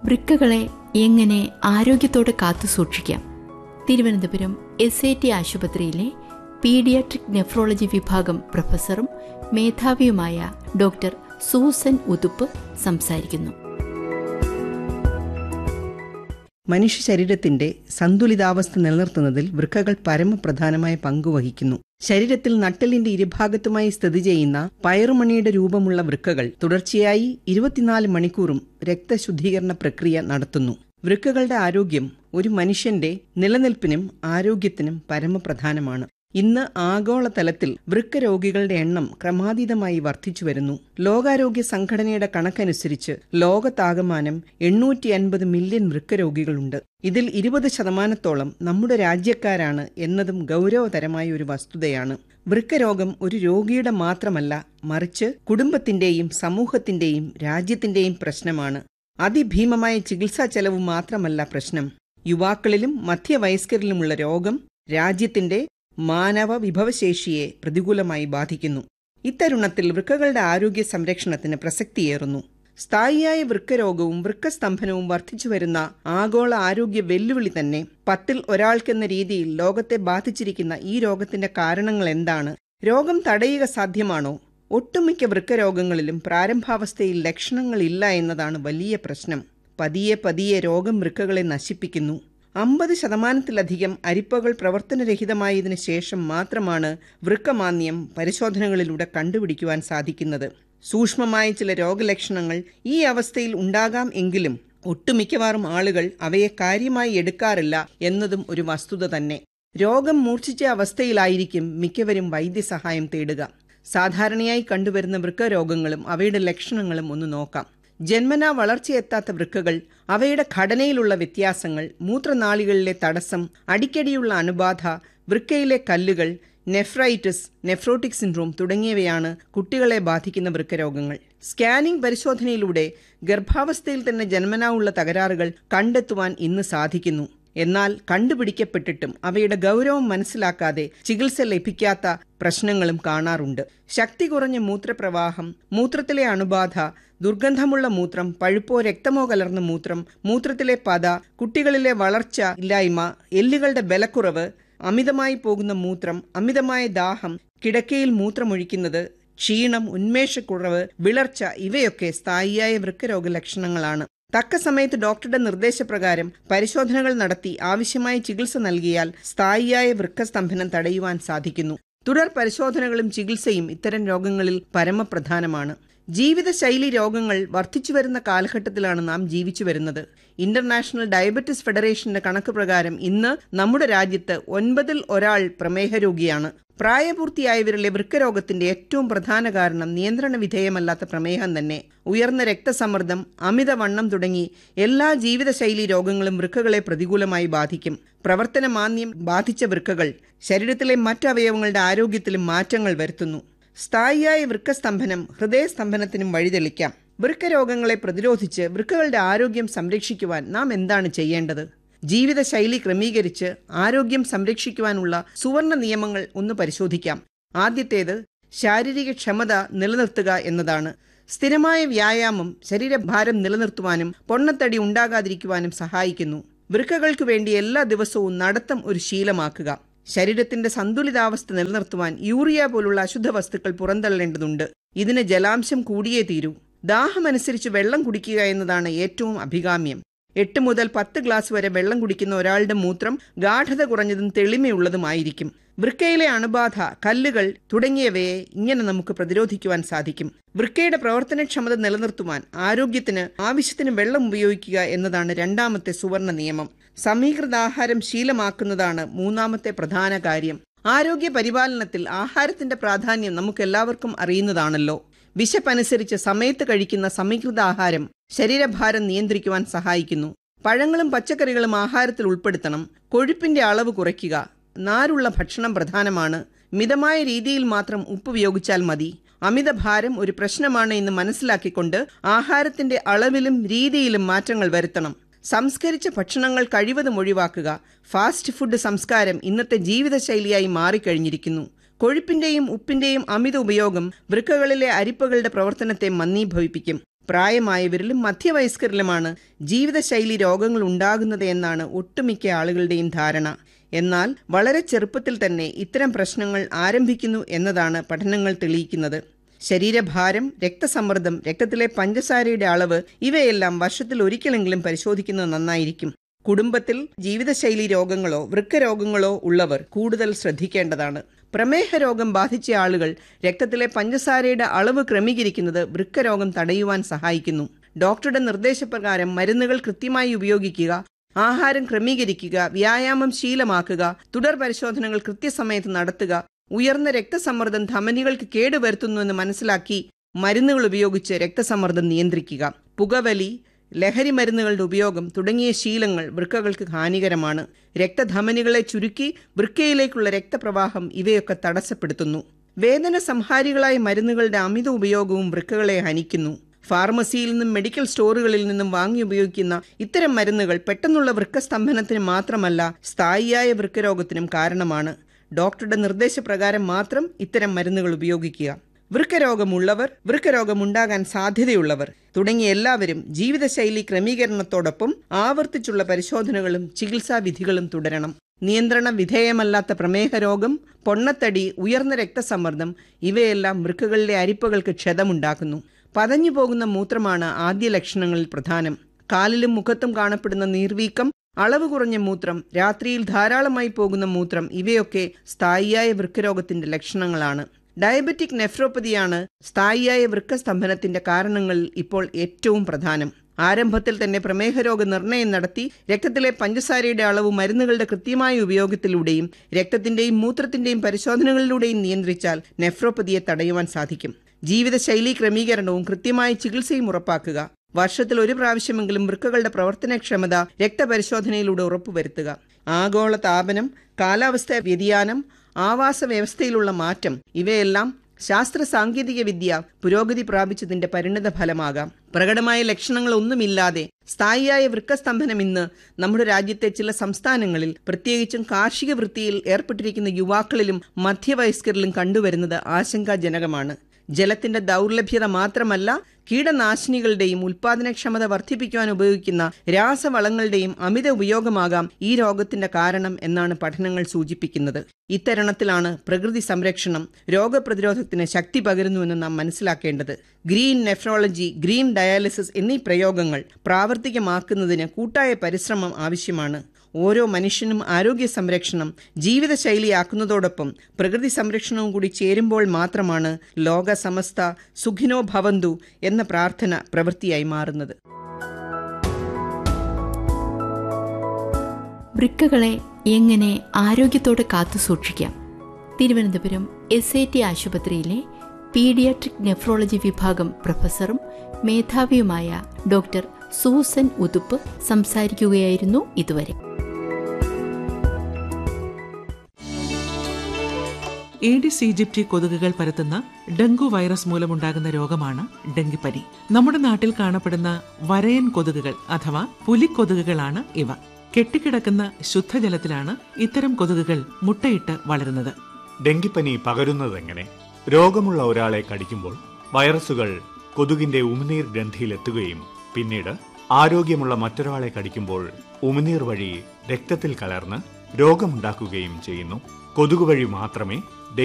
വൃക്കകളെ എങ്ങനെ ആരോഗ്യത്തോടെ കാത്തു സൂക്ഷിക്കാം തിരുവനന്തപുരം എസ് ഐ ടി ആശുപത്രിയിലെ പീഡിയാട്രിക് നെഫ്രോളജി വിഭാഗം പ്രൊഫസറും മേധാവിയുമായ ഡോക്ടർ സൂസൻ ഉതുപ്പ് സംസാരിക്കുന്നു മനുഷ്യ ശരീരത്തിന്റെ സന്തുലിതാവസ്ഥ നിലനിർത്തുന്നതിൽ വൃക്കകൾ പരമപ്രധാനമായ പങ്കുവഹിക്കുന്നു ശരീരത്തിൽ നട്ടലിന്റെ ഇരുഭാഗത്തുമായി സ്ഥിതി ചെയ്യുന്ന പയറുമണിയുടെ രൂപമുള്ള വൃക്കകൾ തുടർച്ചയായി ഇരുപത്തിനാല് മണിക്കൂറും രക്തശുദ്ധീകരണ പ്രക്രിയ നടത്തുന്നു വൃക്കകളുടെ ആരോഗ്യം ഒരു മനുഷ്യന്റെ നിലനിൽപ്പിനും ആരോഗ്യത്തിനും പരമപ്രധാനമാണ് ഇന്ന് ആഗോളതലത്തിൽ വൃക്ക രോഗികളുടെ എണ്ണം ക്രമാതീതമായി വർദ്ധിച്ചു വരുന്നു ലോകാരോഗ്യ സംഘടനയുടെ കണക്കനുസരിച്ച് ലോകത്താകമാനം എണ്ണൂറ്റി അൻപത് മില്യൺ വൃക്ക രോഗികളുണ്ട് ഇതിൽ ഇരുപത് ശതമാനത്തോളം നമ്മുടെ രാജ്യക്കാരാണ് എന്നതും ഗൗരവതരമായ ഒരു വസ്തുതയാണ് വൃക്കരോഗം ഒരു രോഗിയുടെ മാത്രമല്ല മറിച്ച് കുടുംബത്തിന്റെയും സമൂഹത്തിന്റെയും രാജ്യത്തിന്റെയും പ്രശ്നമാണ് അതിഭീമമായ ചികിത്സാ ചെലവ് മാത്രമല്ല പ്രശ്നം യുവാക്കളിലും മധ്യവയസ്കരിലുമുള്ള രോഗം രാജ്യത്തിന്റെ മാനവ വിഭവശേഷിയെ പ്രതികൂലമായി ബാധിക്കുന്നു ഇത്തരുണത്തിൽ വൃക്കകളുടെ ആരോഗ്യ സംരക്ഷണത്തിന് പ്രസക്തിയേറുന്നു സ്ഥായിയായ വൃക്കരോഗവും വൃക്കസ്തംഭനവും വർദ്ധിച്ചു വരുന്ന ആഗോള ആരോഗ്യ വെല്ലുവിളി തന്നെ പത്തിൽ ഒരാൾക്കെന്ന രീതിയിൽ ലോകത്തെ ബാധിച്ചിരിക്കുന്ന ഈ രോഗത്തിന്റെ കാരണങ്ങൾ എന്താണ് രോഗം തടയുക സാധ്യമാണോ ഒട്ടുമിക്ക വൃക്കരോഗങ്ങളിലും പ്രാരംഭാവസ്ഥയിൽ ലക്ഷണങ്ങളില്ല എന്നതാണ് വലിയ പ്രശ്നം പതിയെ പതിയെ രോഗം വൃക്കകളെ നശിപ്പിക്കുന്നു അമ്പത് ശതമാനത്തിലധികം അരിപ്പകൾ പ്രവർത്തനരഹിതമായതിനു ശേഷം മാത്രമാണ് വൃക്കമാന്യം പരിശോധനകളിലൂടെ കണ്ടുപിടിക്കുവാൻ സാധിക്കുന്നത് സൂക്ഷ്മമായ ചില രോഗലക്ഷണങ്ങൾ ഈ അവസ്ഥയിൽ ഉണ്ടാകാം എങ്കിലും ഒട്ടുമിക്കവാറും ആളുകൾ അവയെ കാര്യമായി എടുക്കാറില്ല എന്നതും ഒരു വസ്തുത തന്നെ രോഗം മൂർച്ഛിച്ച അവസ്ഥയിലായിരിക്കും മിക്കവരും വൈദ്യസഹായം തേടുക സാധാരണയായി കണ്ടുവരുന്ന വൃക്കരോഗങ്ങളും അവയുടെ ലക്ഷണങ്ങളും ഒന്ന് നോക്കാം ജന്മനാ വളർച്ചയെത്താത്ത വൃക്കകൾ അവയുടെ ഘടനയിലുള്ള വ്യത്യാസങ്ങൾ മൂത്രനാളികളിലെ തടസ്സം അടിക്കടിയുള്ള അണുബാധ വൃക്കയിലെ കല്ലുകൾ നെഫ്രൈറ്റിസ് നെഫ്രോട്ടിക് സിൻഡ്രോം തുടങ്ങിയവയാണ് കുട്ടികളെ ബാധിക്കുന്ന വൃക്കരോഗങ്ങൾ സ്കാനിംഗ് പരിശോധനയിലൂടെ ഗർഭാവസ്ഥയിൽ തന്നെ ജന്മനാ ഉള്ള തകരാറുകൾ കണ്ടെത്തുവാൻ ഇന്ന് സാധിക്കുന്നു എന്നാൽ കണ്ടുപിടിക്കപ്പെട്ടിട്ടും അവയുടെ ഗൗരവം മനസ്സിലാക്കാതെ ചികിത്സ ലഭിക്കാത്ത പ്രശ്നങ്ങളും കാണാറുണ്ട് ശക്തി കുറഞ്ഞ മൂത്രപ്രവാഹം മൂത്രത്തിലെ അണുബാധ ദുർഗന്ധമുള്ള മൂത്രം പഴുപ്പോ രക്തമോ കലർന്ന മൂത്രം മൂത്രത്തിലെ പത കുട്ടികളിലെ വളർച്ച ഇല്ലായ്മ എല്ലുകളുടെ ബലക്കുറവ് അമിതമായി പോകുന്ന മൂത്രം അമിതമായ ദാഹം കിടക്കയിൽ മൂത്രമൊഴിക്കുന്നത് ക്ഷീണം ഉന്മേഷക്കുറവ് വിളർച്ച ഇവയൊക്കെ സ്ഥായിയായ വൃക്കരോഗ ലക്ഷണങ്ങളാണ് തക്ക സമയത്ത് ഡോക്ടറുടെ നിർദ്ദേശപ്രകാരം പരിശോധനകൾ നടത്തി ആവശ്യമായ ചികിത്സ നൽകിയാൽ സ്ഥായിയായ വൃക്കസ്തംഭനം തടയുവാൻ സാധിക്കുന്നു തുടർ പരിശോധനകളും ചികിത്സയും ഇത്തരം രോഗങ്ങളിൽ പരമപ്രധാനമാണ് ജീവിതശൈലി രോഗങ്ങൾ വർദ്ധിച്ചു വരുന്ന കാലഘട്ടത്തിലാണ് നാം ജീവിച്ചു വരുന്നത് ഇന്റർനാഷണൽ ഡയബറ്റിസ് ഫെഡറേഷന്റെ കണക്ക് പ്രകാരം ഇന്ന് നമ്മുടെ രാജ്യത്ത് ഒൻപതിൽ ഒരാൾ പ്രമേഹ രോഗിയാണ് പ്രായപൂർത്തിയായവരിലെ വൃക്കരോഗത്തിന്റെ ഏറ്റവും പ്രധാന കാരണം നിയന്ത്രണ വിധേയമല്ലാത്ത പ്രമേഹം തന്നെ ഉയർന്ന രക്തസമ്മർദ്ദം അമിതവണ്ണം തുടങ്ങി എല്ലാ ജീവിതശൈലി രോഗങ്ങളും വൃക്കകളെ പ്രതികൂലമായി ബാധിക്കും പ്രവർത്തന മാന്ദ്യം ബാധിച്ച വൃക്കകൾ ശരീരത്തിലെ മറ്റവയവങ്ങളുടെ ആരോഗ്യത്തിലും മാറ്റങ്ങൾ വരുത്തുന്നു സ്ഥായിയായ വൃക്കസ്തംഭനം ഹൃദയസ്തംഭനത്തിനും വഴിതെളിക്കാം വൃക്കരോഗങ്ങളെ പ്രതിരോധിച്ച് വൃക്കകളുടെ ആരോഗ്യം സംരക്ഷിക്കുവാൻ നാം എന്താണ് ചെയ്യേണ്ടത് ജീവിതശൈലി ക്രമീകരിച്ച് ആരോഗ്യം സംരക്ഷിക്കുവാനുള്ള സുവർണ നിയമങ്ങൾ ഒന്ന് പരിശോധിക്കാം ആദ്യത്തേത് ശാരീരിക ക്ഷമത നിലനിർത്തുക എന്നതാണ് സ്ഥിരമായ വ്യായാമം ശരീരഭാരം നിലനിർത്തുവാനും പൊണ്ണത്തടി ഉണ്ടാകാതിരിക്കുവാനും സഹായിക്കുന്നു വൃക്കകൾക്ക് വേണ്ടി എല്ലാ ദിവസവും നടത്തം ഒരു ശീലമാക്കുക ശരീരത്തിന്റെ സന്തുലിതാവസ്ഥ നിലനിർത്തുവാൻ യൂറിയ പോലുള്ള അശുദ്ധ വസ്തുക്കൾ പുറന്തള്ളേണ്ടതുണ്ട് ഇതിന് ജലാംശം കൂടിയേ തീരൂ ദാഹമനുസരിച്ച് വെള്ളം കുടിക്കുക എന്നതാണ് ഏറ്റവും അഭികാമ്യം എട്ട് മുതൽ പത്ത് ഗ്ലാസ് വരെ വെള്ളം കുടിക്കുന്ന ഒരാളുടെ മൂത്രം ഗാഠത കുറഞ്ഞതും തെളിമയുള്ളതുമായിരിക്കും വൃക്കയിലെ അണുബാധ കല്ലുകൾ തുടങ്ങിയവയെ ഇങ്ങനെ നമുക്ക് പ്രതിരോധിക്കുവാൻ സാധിക്കും വൃക്കയുടെ പ്രവർത്തനക്ഷമത നിലനിർത്തുവാൻ ആരോഗ്യത്തിന് ആവശ്യത്തിന് വെള്ളം ഉപയോഗിക്കുക എന്നതാണ് രണ്ടാമത്തെ സുവർണ നിയമം സമീകൃതാഹാരം ശീലമാക്കുന്നതാണ് മൂന്നാമത്തെ പ്രധാന കാര്യം ആരോഗ്യ പരിപാലനത്തിൽ ആഹാരത്തിന്റെ പ്രാധാന്യം നമുക്കെല്ലാവർക്കും അറിയുന്നതാണല്ലോ വിശപ്പനുസരിച്ച് സമയത്ത് കഴിക്കുന്ന സമീകൃത ആഹാരം ശരീരഭാരം നിയന്ത്രിക്കുവാൻ സഹായിക്കുന്നു പഴങ്ങളും പച്ചക്കറികളും ആഹാരത്തിൽ ഉൾപ്പെടുത്തണം കൊഴുപ്പിന്റെ അളവ് കുറയ്ക്കുക നാരുള്ള ഭക്ഷണം പ്രധാനമാണ് മിതമായ രീതിയിൽ മാത്രം ഉപ്പ് ഉപയോഗിച്ചാൽ മതി അമിതഭാരം ഒരു പ്രശ്നമാണ് എന്ന് മനസ്സിലാക്കിക്കൊണ്ട് ആഹാരത്തിന്റെ അളവിലും രീതിയിലും മാറ്റങ്ങൾ വരുത്തണം സംസ്കരിച്ച ഭക്ഷണങ്ങൾ കഴിവതും ഒഴിവാക്കുക ഫാസ്റ്റ് ഫുഡ് സംസ്കാരം ഇന്നത്തെ ജീവിതശൈലിയായി മാറിക്കഴിഞ്ഞിരിക്കുന്നു കൊഴുപ്പിന്റെയും ഉപ്പിന്റെയും അമിത ഉപയോഗം വൃക്കകളിലെ അരിപ്പകളുടെ പ്രവർത്തനത്തെ മന്ദീഭവിപ്പിക്കും പ്രായമായവരിലും മധ്യവയസ്കരിലുമാണ് ജീവിതശൈലി രോഗങ്ങൾ ഉണ്ടാകുന്നത് എന്നാണ് ഒട്ടുമിക്ക ആളുകളുടെയും ധാരണ എന്നാൽ വളരെ ചെറുപ്പത്തിൽ തന്നെ ഇത്തരം പ്രശ്നങ്ങൾ ആരംഭിക്കുന്നു എന്നതാണ് പഠനങ്ങൾ തെളിയിക്കുന്നത് ശരീരഭാരം രക്തസമ്മർദ്ദം രക്തത്തിലെ പഞ്ചസാരയുടെ അളവ് ഇവയെല്ലാം വർഷത്തിൽ ഒരിക്കലെങ്കിലും പരിശോധിക്കുന്നത് നന്നായിരിക്കും കുടുംബത്തിൽ ജീവിതശൈലി രോഗങ്ങളോ വൃക്കരോഗങ്ങളോ ഉള്ളവർ കൂടുതൽ ശ്രദ്ധിക്കേണ്ടതാണ് പ്രമേഹ രോഗം ബാധിച്ച ആളുകൾ രക്തത്തിലെ പഞ്ചസാരയുടെ അളവ് ക്രമീകരിക്കുന്നത് വൃക്കരോഗം തടയുവാൻ സഹായിക്കുന്നു ഡോക്ടറുടെ നിർദ്ദേശപ്രകാരം മരുന്നുകൾ കൃത്യമായി ഉപയോഗിക്കുക ആഹാരം ക്രമീകരിക്കുക വ്യായാമം ശീലമാക്കുക തുടർ പരിശോധനകൾ കൃത്യസമയത്ത് നടത്തുക ഉയർന്ന രക്തസമ്മർദ്ദം ധമനികൾക്ക് കേടുവരുത്തുന്നുവെന്ന് മനസ്സിലാക്കി മരുന്നുകൾ ഉപയോഗിച്ച് രക്തസമ്മർദ്ദം നിയന്ത്രിക്കുക പുകവലി ലഹരി മരുന്നുകളുടെ ഉപയോഗം തുടങ്ങിയ ശീലങ്ങൾ വൃക്കകൾക്ക് ഹാനികരമാണ് രക്തധമനികളെ ചുരുക്കി വൃക്കയിലേക്കുള്ള രക്തപ്രവാഹം ഇവയൊക്കെ തടസ്സപ്പെടുത്തുന്നു വേദന സംഹാരികളായ മരുന്നുകളുടെ അമിത ഉപയോഗവും വൃക്കകളെ ഹനിക്കുന്നു ഫാർമസിയിൽ നിന്നും മെഡിക്കൽ സ്റ്റോറുകളിൽ നിന്നും വാങ്ങി ഉപയോഗിക്കുന്ന ഇത്തരം മരുന്നുകൾ പെട്ടെന്നുള്ള വൃക്കസ്തംഭനത്തിന് മാത്രമല്ല സ്ഥായിയായ വൃക്കരോഗത്തിനും കാരണമാണ് ഡോക്ടറുടെ നിർദ്ദേശപ്രകാരം മാത്രം ഇത്തരം മരുന്നുകൾ ഉപയോഗിക്കുക വൃക്കരോഗമുള്ളവർ വൃക്കരോഗമുണ്ടാകാൻ സാധ്യതയുള്ളവർ തുടങ്ങിയ എല്ലാവരും ജീവിതശൈലി ക്രമീകരണത്തോടൊപ്പം ആവർത്തിച്ചുള്ള പരിശോധനകളും ചികിത്സാ വിധികളും തുടരണം നിയന്ത്രണ വിധേയമല്ലാത്ത പ്രമേഹ രോഗം പൊണ്ണത്തടി ഉയർന്ന രക്തസമ്മർദ്ദം ഇവയെല്ലാം വൃക്കകളിലെ അരിപ്പകൾക്ക് ക്ഷതമുണ്ടാക്കുന്നു പതഞ്ഞു പോകുന്ന മൂത്രമാണ് ആദ്യ ലക്ഷണങ്ങളിൽ പ്രധാനം കാലിലും മുഖത്തും കാണപ്പെടുന്ന നീർവീക്കം അളവ് കുറഞ്ഞ മൂത്രം രാത്രിയിൽ ധാരാളമായി പോകുന്ന മൂത്രം ഇവയൊക്കെ സ്ഥായിയായ വൃക്കരോഗത്തിന്റെ ലക്ഷണങ്ങളാണ് ഡയബറ്റിക് നെഫ്രോപ്പതിയാണ് സ്ഥായിയായ വൃക്കസ്തംഭനത്തിന്റെ കാരണങ്ങളിൽ ഇപ്പോൾ ഏറ്റവും പ്രധാനം ആരംഭത്തിൽ തന്നെ പ്രമേഹ രോഗ നിർണയം നടത്തി രക്തത്തിലെ പഞ്ചസാരയുടെ അളവ് മരുന്നുകളുടെ കൃത്യമായ ഉപയോഗത്തിലൂടെയും രക്തത്തിന്റെയും മൂത്രത്തിന്റെയും പരിശോധനകളിലൂടെയും നിയന്ത്രിച്ചാൽ നെഫ്രോപ്പതിയെ തടയുവാൻ സാധിക്കും ജീവിതശൈലി ക്രമീകരണവും കൃത്യമായ ചികിത്സയും ഉറപ്പാക്കുക വർഷത്തിൽ ഒരു പ്രാവശ്യമെങ്കിലും വൃക്കകളുടെ പ്രവർത്തനക്ഷമത രക്തപരിശോധനയിലൂടെ ഉറപ്പുവരുത്തുക ആഗോള താപനം കാലാവസ്ഥാ വ്യതിയാനം ആവാസ വ്യവസ്ഥയിലുള്ള മാറ്റം ഇവയെല്ലാം ശാസ്ത്ര സാങ്കേതിക വിദ്യ പുരോഗതി പ്രാപിച്ചതിന്റെ പരിണിത ഫലമാകാം പ്രകടമായ ലക്ഷണങ്ങളൊന്നുമില്ലാതെ സ്ഥായിയായ വൃക്കസ്തംഭനം ഇന്ന് നമ്മുടെ രാജ്യത്തെ ചില സംസ്ഥാനങ്ങളിൽ പ്രത്യേകിച്ചും കാർഷിക വൃത്തിയിൽ ഏർപ്പെട്ടിരിക്കുന്ന യുവാക്കളിലും മധ്യവയസ്കരിലും കണ്ടുവരുന്നത് ആശങ്കാജനകമാണ് ജലത്തിന്റെ ദൗർലഭ്യത മാത്രമല്ല കീടനാശിനികളുടെയും ഉൽപാദനക്ഷമത വർദ്ധിപ്പിക്കുവാൻ ഉപയോഗിക്കുന്ന രാസവളങ്ങളുടെയും അമിത ഉപയോഗമാകാം ഈ രോഗത്തിന്റെ കാരണം എന്നാണ് പഠനങ്ങൾ സൂചിപ്പിക്കുന്നത് ഇത്തരണത്തിലാണ് പ്രകൃതി സംരക്ഷണം രോഗപ്രതിരോധത്തിന് ശക്തി പകരുന്നുവെന്ന് നാം മനസ്സിലാക്കേണ്ടത് ഗ്രീൻ നെഫ്രോളജി ഗ്രീൻ ഡയാലിസിസ് എന്നീ പ്രയോഗങ്ങൾ പ്രാവർത്തികമാക്കുന്നതിന് കൂട്ടായ പരിശ്രമം ആവശ്യമാണ് ഓരോ മനുഷ്യനും ആരോഗ്യ സംരക്ഷണം ജീവിതശൈലിയാക്കുന്നതോടൊപ്പം പ്രകൃതി സംരക്ഷണവും കൂടി ചേരുമ്പോൾ മാത്രമാണ് ലോക സമസ്ത സുഖിനോ ഭവന്തു എന്ന പ്രാർത്ഥന പ്രവൃത്തിയായി മാറുന്നത് വൃക്കകളെ എങ്ങനെ ആരോഗ്യത്തോടെ കാത്തു സൂക്ഷിക്കാം തിരുവനന്തപുരം എസ് ഐ ടി ആശുപത്രിയിലെ പീഡിയാട്രിക് നെഫ്രോളജി വിഭാഗം പ്രൊഫസറും മേധാവിയുമായ ഡോക്ടർ സൂസൻ ഉതുപ്പ് സംസാരിക്കുകയായിരുന്നു ഇതുവരെ ഏഡിസ് ഈജിപ്തി കൊതുകുകൾ പരത്തുന്ന ഡെങ്കു വൈറസ് മൂലമുണ്ടാകുന്ന രോഗമാണ് ഡെങ്കിപ്പനി നമ്മുടെ നാട്ടിൽ കാണപ്പെടുന്ന വരയൻ കൊതുകുകൾ അഥവാ പുലിക്കൊതുകുകളാണ് ഇവ കെട്ടിക്കിടക്കുന്ന ശുദ്ധജലത്തിലാണ് ഇത്തരം കൊതുകുകൾ മുട്ടയിട്ട് വളരുന്നത് ഡെങ്കിപ്പനി പകരുന്നതെങ്ങനെ രോഗമുള്ള ഒരാളെ കടിക്കുമ്പോൾ വൈറസുകൾ കൊതുകിന്റെ ഉമിനീർ ഗ്രന്ഥിയിലെത്തുകയും പിന്നീട് ആരോഗ്യമുള്ള മറ്റൊരാളെ കടിക്കുമ്പോൾ ഉമിനീർ വഴി രക്തത്തിൽ കലർന്ന് രോഗമുണ്ടാക്കുകയും ചെയ്യുന്നു കൊതുക് വഴി മാത്രമേ